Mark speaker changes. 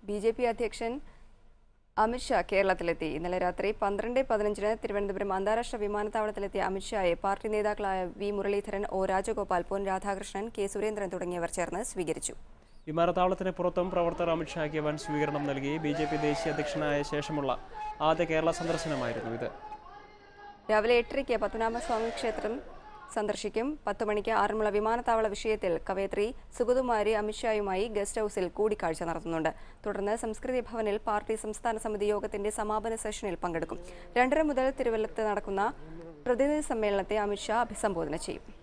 Speaker 1: B J P അധ്യക്ഷൻ അമിത്ഷാ കേരളത്തിലെത്തി ഇന്നലെ രാത്രി പന്ത്രണ്ട് പതിനഞ്ചിന് തിരുവനന്തപുരം അന്താരാഷ്ട്ര വിമാനത്താവളത്തിലെത്തിയ അമിത്ഷായെ പാർട്ടി നേതാക്കളായ V Muraleedharan O Rajagopal Pon Radhakrishnan K Surendran തുടങ്ങിയവർ ചേർന്ന് സ്വീകരിച്ചു
Speaker 2: വിമാനത്താവളത്തിന് പുറത്തും പ്രവർത്തകർ അമിത്ഷായ്ക്ക് വൻ സ്വീകരണം നൽകി ബി ജെ പി ദേശീയ അധ്യക്ഷനായ ശേഷമുള്ള ആദ്യ കേരള സന്ദർശനമായിരുന്നു ഇത്
Speaker 1: രാവിലെ എട്ടരയ്ക്ക് പത്മനാഭസ്വാമി ക്ഷേത്രം സന്ദർശിക്കും പത്ത് മണിക്ക് ആറന്മുള വിമാനത്താവള വിഷയത്തിൽ കവയത്രി സുഗതകുമാരി അമിത്ഷായുമായി ഗസ്റ്റ് ഹൌസിൽ കൂടിക്കാഴ്ച നടത്തുന്നുണ്ട് തുടർന്ന് സംസ്കൃതി ഭവനിൽ പാർട്ടി സംസ്ഥാന സമിതി യോഗത്തിന്റെ സമാപന സെഷനിൽ പങ്കെടുക്കും രണ്ടര മുതൽ തിരുവല്ലത്ത് നടക്കുന്ന പ്രതിനിധി സമ്മേളനത്തെ അമിത്ഷാ അഭിസംബോധന ചെയ്യും